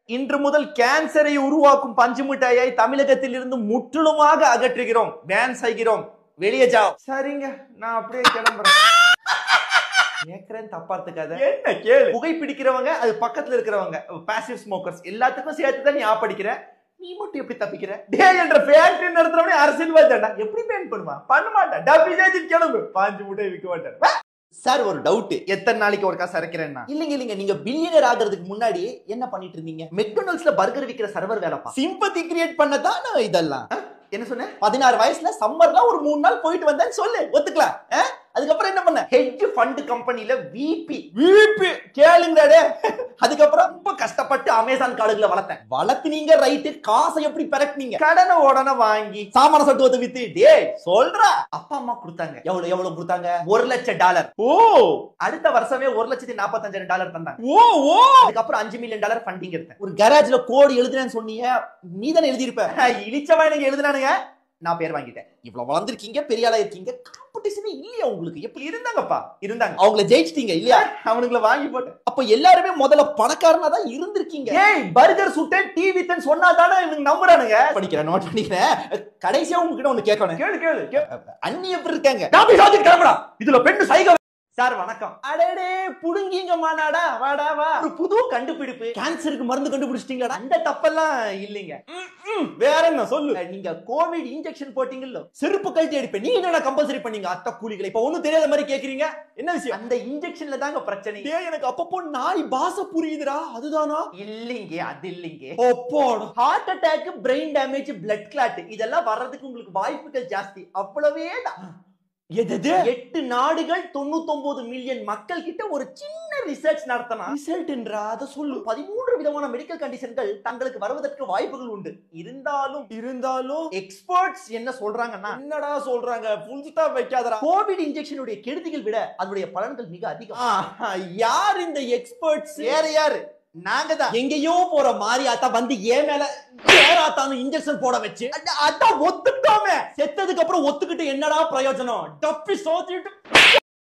இன்று முதல் கேன்சரை உருவாக்கும் பஞ்சு மிட்டாயை தமிழகத்தில் இருந்து முற்றிலுமாக அகற்றுகிறோம் பேன் செய்கிறோம் வெளியே ஜா சரிங்க நான் அப்படியே கிளம்புறேன் கேக்குறேன் தப்பா எடுத்துக்காத என்ன கேளு புகை பிடிக்கிறவங்க அது பக்கத்துல இருக்கிறவங்க பாசிவ் ஸ்மோக்கர்ஸ் எல்லாத்துக்கும் சேர்த்து தான் நீ ஆப்படிக்கிற நீ மட்டும் எப்படி தப்பிக்கிற டே என்ற ஃபேக்டரி நடத்துறவனே அரசியல்வாதிடா எப்படி பேன் பண்ணுவான் பண்ண மாட்டான் டப்பி சேர்த்து கிளம்பு பாஞ்சு முட்டை விற்க மாட்டேன் சார் ஒரு டவுட் எத்தனை நாளைக்கு ஒரு காசு அரைக்கிறேன்னா இல்லைங்க இல்லைங்க நீங்க பில்லியனர் ஆகிறதுக்கு முன்னாடி என்ன பண்ணிட்டு இருந்தீங்க மெக்டொனல்ட்ஸ்ல பர்கர் விக்கிற சர்வர் வேலைப்பா சிம்பத்தி கிரியேட் பண்ணதான் இதெல்லாம் ஆ? என்ன சொன்ன பதினாறு வயசுல சம்மர்ல ஒரு மூணு நாள் போயிட்டு வந்தேன்னு சொல்லு ஒத்துக்கலாம் ஆ? அதுக்கப்புறம் என்ன பண்ண ஹெட்ஜ் ஃபண்ட் கம்பெனில விபி விபி கேளுங்கடே அதுக்கப்புறம் ரொம்ப கஷ்டப்பட்டு அமேசான் காடுகளை வளர்த்தேன் வளர்த்துனீங்க ரைட்டு காசை எப்படி பெரட்டினீங்க கடனை உடனே வாங்கி சாமான சட்டு வந்து வித்து டேய் சொல்றா அப்பா அம்மா கொடுத்தாங்க எவ்வளவு எவ்வளவு கொடுத்தாங்க ஒரு லட்சம் டாலர் ஓ அடுத்த வருஷமே ஒரு லட்சத்தி நாற்பத்தஞ்சாயிரம் டாலர் தந்தாங்க ஓ ஓ அதுக்கப்புறம் அஞ்சு மில்லியன் டாலர் ஃபண்டிங் எடுத்தேன் ஒரு கராஜ்ல கோடி எழுதுறேன்னு சொன்னீங்க நீ தானே எழுதியிருப்ப இழிச்சவா எனக்கு எழுதுனானுங்க நான் பேர் வாங்கிட்டேன் இவ்வளவு வளர்ந்துருக்கீங்க பெரிய ஆளா இருக்கீங்க காம்படிஷன் இல்லையா உங்களுக்கு எப்படி இருந்தாங்கப்பா இருந்தாங்க அவங்கள ஜெயிச்சிட்டீங்க இல்லையா அவனுங்களை வாங்கி போட்டேன் அப்ப எல்லாருமே முதல்ல பணக்காரனா தான் இருந்திருக்கீங்க ஏய் பர்கர் சுட்டேன் டீ வித்தன் சொன்னா தானே இவங்க நம்புறானுங்க படிக்கிறேன் நோட் பண்ணிக்கிறேன் கடைசியா உங்ககிட்ட ஒண்ணு கேட்கணும் கேளு கேளு அண்ணி எப்படி இருக்காங்க நான் சாதிக்கு கிளம்புடா இதுல பெண்ணு சைகோ சார் வணக்கம் அடடே புடுங்கிங்க மாநாடா வாடா வா ஒரு புது கண்டுபிடிப்பு கேன்சருக்கு மருந்து கண்டுபிடிச்சிட்டீங்களா அந்த தப்பெல்லாம் இல்லைங்க ம், ம், வேற என்ன சொல்லு நீங்க கோவிட் இன்ஜெக்ஷன் போட்டீங்கல்ல செருப்பு கழட்டி அடிப்பேன் நீங்க என்ன கம்பல்சரி பண்ணீங்க அத்த கூலிகளை இப்ப ஒண்ணும் தெரியாத மாதிரி கேக்குறீங்க என்ன விஷயம் அந்த இன்ஜெக்ஷன்ல தாங்க பிரச்சனை டேய் எனக்கு அப்பப்போ நாய் பாச புரியுதுடா அதுதானா இல்லைங்க அது இல்லைங்க ஒப்போட heart attack brain damage blood clot இதெல்லாம் வர்றதுக்கு உங்களுக்கு வாய்ப்புகள் ஜாஸ்தி அவ்வளவே தான் எது எட்டு நாடுகள் தொண்ணூத்தொன்பது மில்லியன் மக்கள் கிட்ட ஒரு சின்ன ரிசர்ச் நடத்தலாம் ரிசல்ட்ன்றா அத சொல்லு பதிமூன்று விதமான மெடிக்கல் கண்டிஷன்கள் தங்களுக்கு வருவதற்கு வாய்ப்புகள் உண்டு இருந்தாலும் இருந்தாலும் எக்ஸ்பர்ட்ஸ் என்ன சொல்றாங்கன்னா என்னடா சொல்றாங்க புல் ஸ்டாப் வைக்காதடா கோவிட் இன்ஜெக்ஷனுடைய கெடுதிகள் விட அதனுடைய பலன்கள் மிக அதிகம் யார் இந்த எக்ஸ்பர்ட்ஸ் வேற யாரு நாங்க தான் எங்கேயோ போற மாதிரி அத்தா வந்து ஏன் மேல ஏறாத்தான இன்ஜெக்ஷன் போட வச்சு அட- அதான் ஒத்துட்டோமே செத்ததுக்கு அப்புறம் ஒத்துக்கிட்டு என்னடா பிரயோஜனம் டப்பி சோத்திட்டு